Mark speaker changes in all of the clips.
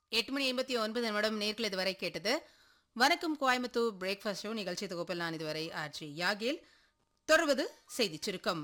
Speaker 1: எட்டு மணி எண்பத்தி ஒன்பது நிமிடம் நேர்கள் இதுவரை கேட்டது வணக்கம் கோயம்புத்தூர் பிரேக்ஃபாஸ்ட் ஷோ நிகழ்ச்சி தொகுப்பில் நான் இதுவரை ஆட்சி யாகில் தொடர்வது செய்திச் சுருக்கம்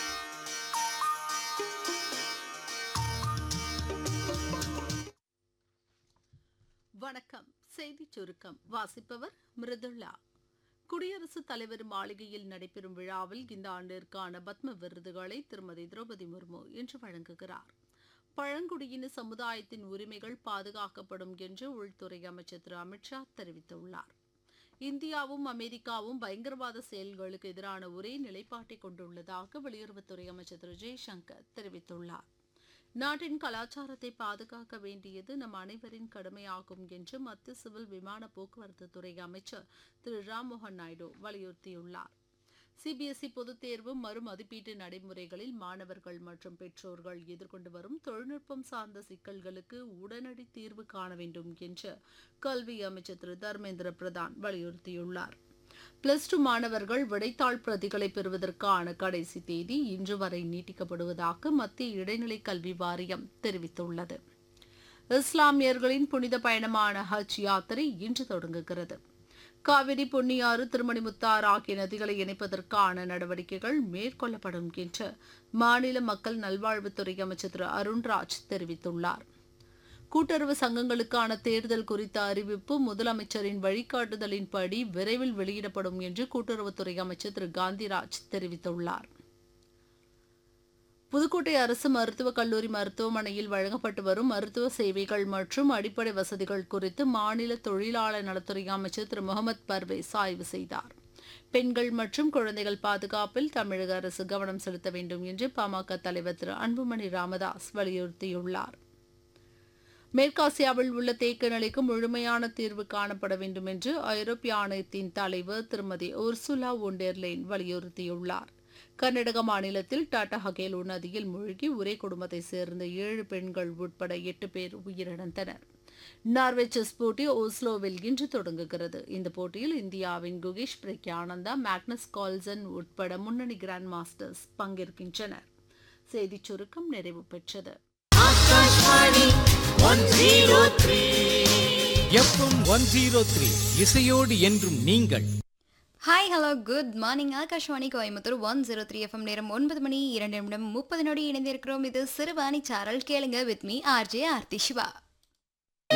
Speaker 2: வணக்கம் செய்திச் சுருக்கம் வாசிப்பவர் மிருதுளா குடியரசுத் தலைவர் மாளிகையில் நடைபெறும் விழாவில் இந்த ஆண்டிற்கான பத்ம விருதுகளை திருமதி திரௌபதி முர்மு இன்று வழங்குகிறார் பழங்குடியின சமுதாயத்தின் உரிமைகள் பாதுகாக்கப்படும் என்று உள்துறை அமைச்சர் திரு அமித்ஷா தெரிவித்துள்ளார் இந்தியாவும் அமெரிக்காவும் பயங்கரவாத செயல்களுக்கு எதிரான ஒரே நிலைப்பாட்டை கொண்டுள்ளதாக வெளியுறவுத்துறை அமைச்சர் திரு ஜெய்சங்கர் தெரிவித்துள்ளார் நாட்டின் கலாச்சாரத்தை பாதுகாக்க வேண்டியது நம் அனைவரின் கடமையாகும் என்று மத்திய சிவில் விமான போக்குவரத்து துறை அமைச்சர் திரு ராம்மோகன் நாயுடு வலியுறுத்தியுள்ளார் சிபிஎஸ்இ பொதுத் தேர்வு மறுமதிப்பீட்டு நடைமுறைகளில் மாணவர்கள் மற்றும் பெற்றோர்கள் எதிர்கொண்டு வரும் தொழில்நுட்பம் சார்ந்த சிக்கல்களுக்கு உடனடி தீர்வு காண வேண்டும் என்று கல்வி அமைச்சர் திரு தர்மேந்திர பிரதான் வலியுறுத்தியுள்ளார் பிளஸ் டூ மாணவர்கள் விடைத்தாள் பிரதிகளை பெறுவதற்கான கடைசி தேதி இன்று வரை நீட்டிக்கப்படுவதாக மத்திய இடைநிலை கல்வி வாரியம் தெரிவித்துள்ளது இஸ்லாமியர்களின் புனித பயணமான ஹஜ் யாத்திரை இன்று தொடங்குகிறது காவிரி பொன்னியாறு திருமணிமுத்தாறு ஆகிய நதிகளை இணைப்பதற்கான நடவடிக்கைகள் மேற்கொள்ளப்படும் என்று மாநில மக்கள் நல்வாழ்வுத்துறை அமைச்சர் திரு அருண்ராஜ் தெரிவித்துள்ளார் கூட்டுறவு சங்கங்களுக்கான தேர்தல் குறித்த அறிவிப்பு முதலமைச்சரின் வழிகாட்டுதலின்படி விரைவில் வெளியிடப்படும் என்று கூட்டுறவுத்துறை அமைச்சர் திரு காந்திராஜ் தெரிவித்துள்ளார் புதுக்கோட்டை அரசு மருத்துவக் கல்லூரி மருத்துவமனையில் வழங்கப்பட்டு வரும் மருத்துவ சேவைகள் மற்றும் அடிப்படை வசதிகள் குறித்து மாநில தொழிலாளர் நலத்துறை அமைச்சர் திரு முகமது பர்வேஸ் ஆய்வு செய்தார் பெண்கள் மற்றும் குழந்தைகள் பாதுகாப்பில் தமிழக அரசு கவனம் செலுத்த வேண்டும் என்று பாமக தலைவர் திரு அன்புமணி ராமதாஸ் வலியுறுத்தியுள்ளார் மேற்காசியாவில் உள்ள தேக்க நிலைக்கு முழுமையான தீர்வு காணப்பட வேண்டும் என்று ஐரோப்பிய ஆணையத்தின் தலைவர் திருமதி உர்சுலா ஒண்டெர்லைன் வலியுறுத்தியுள்ளார் கர்நாடக மாநிலத்தில் டாடா ஹகேலு நதியில் மூழ்கி ஒரே குடும்பத்தைச் சேர்ந்த ஏழு பெண்கள் உட்பட எட்டு பேர் உயிரிழந்தனர் நார்வே செஸ் போட்டி ஓஸ்லோவில் இன்று தொடங்குகிறது இந்த போட்டியில் இந்தியாவின் குகேஷ் பிரக்யானந்தா மேக்னஸ் கால்சன் உட்பட முன்னணி கிராண்ட் மாஸ்டர்ஸ் பங்கேற்கின்றனர் செய்திச் சுருக்கம் நிறைவு பெற்றது
Speaker 3: எஃப்எம் ஒன் ஜீரோ த்ரீ இசையோடு என்றும் நீங்கள்
Speaker 4: hi hello good morning Akashvani Coimbatore one zero three FM நேரம் ஒன்பது மணி இரண்டு நிமிடம் முப்பது நொடி இணைந்திருக்கிறோம் இது சிறுவாணி சாரல் கேளுங்க with me RJ Aarthi Siva